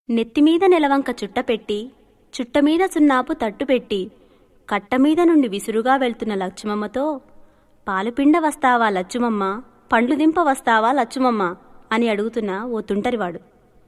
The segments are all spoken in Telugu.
నెత్తిమీద నెలవంక చుట్టపెట్టి చుట్టమీద సున్నాపు తట్టుపెట్టి కట్టమీద నుండి విసురుగా వెళ్తున్న లచ్చుమమ్మతో పాలుపిండ వస్తావా లచ్చుమమ్మ పండ్లు దింప వస్తావా లచ్చుమమ్మ అని అడుగుతున్న ఓ తుంటరివాడు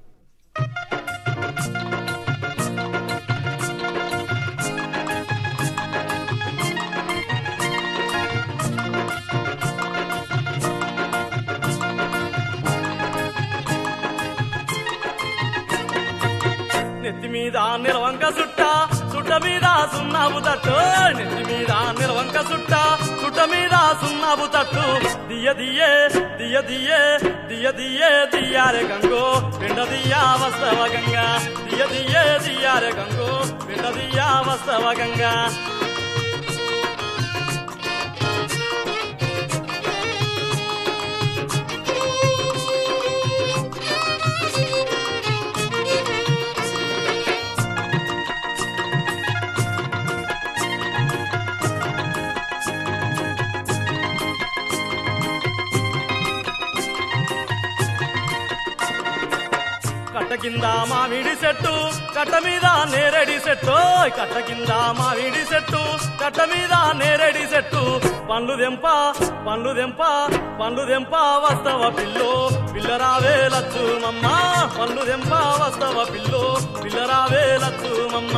నెత్తి మీద నిలవంక సుట్ట సుట్ట మీద సున్నాబు తట్టు నెత్తి మీద నిలవంక సుట్ట సుట్ట మీద సున్నాబు తట్టు దియ దియే దియ దియే దియ దియే దియారే గంగో పిండ దియా వస్తవ గంగా దియ దియే దియారే గంగో పిండ దియా వస్తవ గంగా కట్ట కింద మామిడి చెట్టు కట్ట మీద నేరేడి చెట్టు కట్ట కింద మామిడి చెట్టు కట్ట మీద నేరేడి చెట్టు పండ్లు దెంప పండ్లు దెంప పండ్లు దెంప వస్తవ పిల్లు పిల్లరావే లచ్చు మమ్మ పండ్లు దెంప వస్తవ పిల్లు పిల్లరావే లచ్చు మమ్మ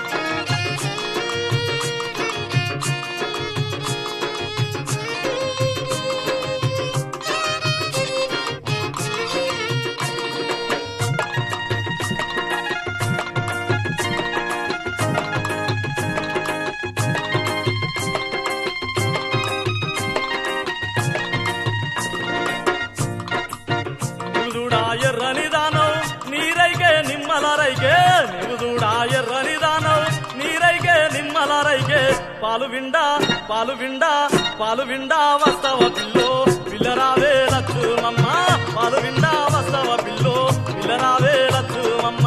నీవు చూడా ఎర్రని దానవ్ నీరైకే నిమ్మల రైకే నీవు చూడా ఎర్రని దానవ్ నీరైకే నిమ్మల రైకే పాలు విండా పాలు విండా పాలు విండా వస్తవ పిల్లో పిల్లరావే లచ్చు మమ్మ పాలు విండా వస్తవ పిల్లో పిల్లరావే లచ్చు మమ్మ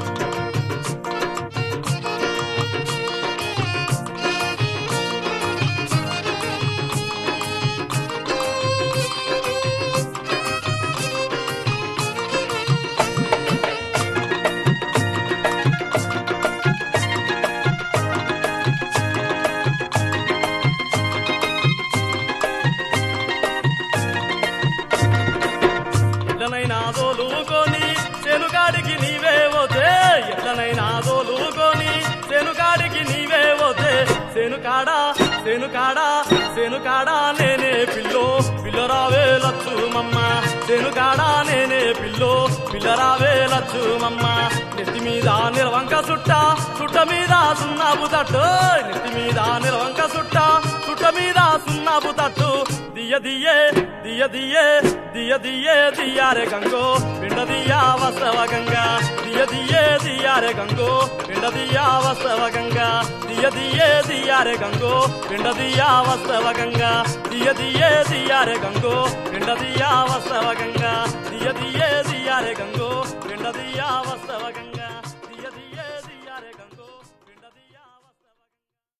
ఎట్లనైనా దోలుకొని చెనుగాడికి నీవే పోతే ఎట్లనైనా దోలుకొని చెనుగాడికి నీవే పోతే శనుకాడా శనుకాడా శనుకాడా నేనే పిల్లో పిల్లరావే లచ్చు మమ్మ శనుకాడా నేనే పిల్లో పిల్లరావే లచ్చు మమ్మ నెత్తి మీద నిలవంక సుట్ట సుట్ట మీద సున్నాబు తట్టు నెత్తి మీద నిలవంక సుట్ట సుట్ట మీద సున్నాబు తట్టు దియ దియే దియ దియే దియ దియే దియారే గంగో పిండ దియా వస్తవ గంగా దియ దియే దియారే గంగో పిండ దియా వస్తవ గంగా దియ దియే దియారే గంగో పిండ దియా వస్తవ గంగా దియ దియే దియారే గంగో పిండ దియా వస్తవ గంగా